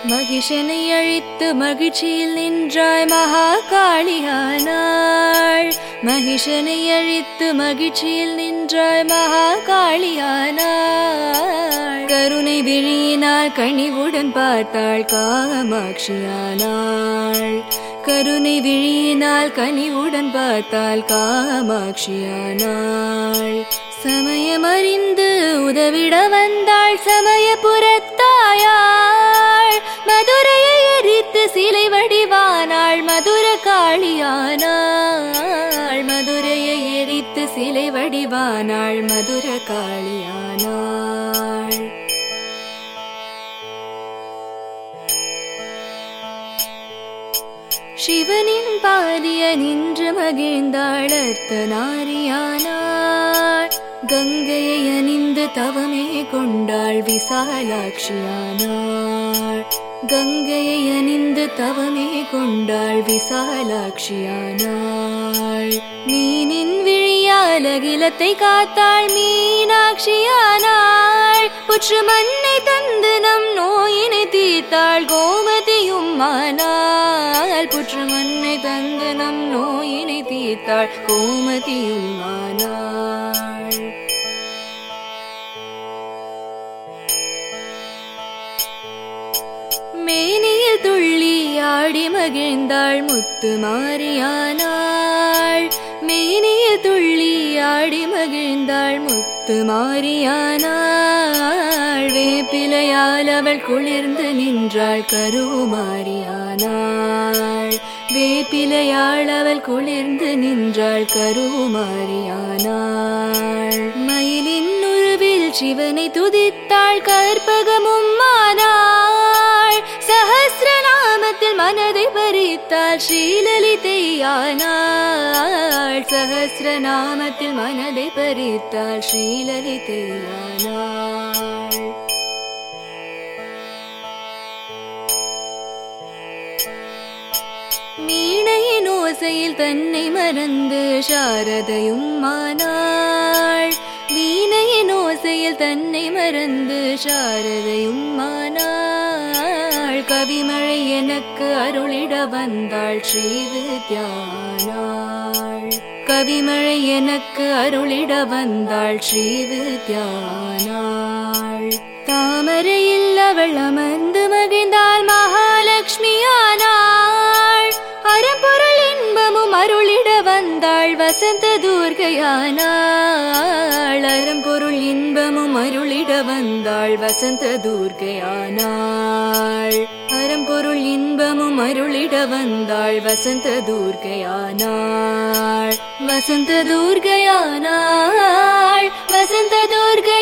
மகிஷனை அழித்து மகிழ்ச்சியில் நின்றாய் மகாகாளியானாள் மகிஷனை அழித்து மகிழ்ச்சியில் நின்றாய் மகாகாளியானாள் கருணை விழியினால் கனிவுடன் பார்த்தாள் காமாட்சியானாள் கருணை விழியினால் கனிவுடன் பார்த்தால் காமாட்சியானாள் சமயமறிந்து உதவிட வந்தாள் சமயபுரத்தாயாள் மதுரையை எரித்து சிலை வடிவானாள் மதுர காளியானாள் மதுரையை எரித்து சிலை வடிவானாள் மதுர காளியானாள் சிவனின் பாரிய நின்று மகிழ்ந்தாள் அர்த்தநாரியானாள் கங்கையை அணிந்து தவமே கொண்டாள் விசாலாட்சியானாள் கங்கையை அணிந்து தவமே கொண்டாள் விசாலாட்சியானாள் மீனின் விழியால் அகிலத்தை காத்தாள் மீனாட்சியானாள் புற்று மண்ணை தந்து நம் நோயினை தீர்த்தாள் கோமதியும் ஆனாள் புற்று மண்ணை தந்து நம் நோயினை தீர்த்தாள் கோமதியும் ஆனாள் மேனியில் துள்ளி ஆடி மகிழ்ந்தாள் முத்து மாறியானாள் மேனியில் துள்ளி ஆடி மகிழ்ந்தாள் முத்து மாறியானாள் வேப்பிலையால் அவள் குளிர்ந்து நின்றாள் கருமாறியானாள் வேப்பிலையாள் அவள் குளிர்ந்து நின்றாள் கருமாறியானாள் மயிலின் உருவில் சிவனை துதித்தாள் கற்பகமும் ஆனாள் சஹசிரநாமத்தில் மனதை பறித்தாள் ஸ்ரீலலிதையானாள் சஹசிரநாமத்தில் மனதை பறித்தாள் ஸ்ரீலலிதையானாள் மீனையின் ஓசையில் தன்னை மறந்து சாரதையும் ஆனாள் வீணையின் ஓசையில் தன்னை மறந்து சாரதையும் ஆனாள் கவிமழை எனக்கு அருளிட வந்தாள் ஸ்ரீவித்யானாள் கவிமழை எனக்கு அருளிட வந்தாள் ஸ்ரீவித்யானாள் தாமரையில் அவள் அமர்ந்து மகிழ்ந்தாள் மகாலட்சுமியானாள் அறம்பொருள் இன்பமும் அருளிட வந்தாள் வசந்த துர்கையானாள் அறம்பொருள் இன்பமும் அருளிட வந்தாள் வசந்த துர்கையானாள் அறம்பொருள் இன்பமும் அருளிட வந்தாள் வசந்த துர்கையானாள் வசந்த துர்கையானாள் வசந்த துர்கை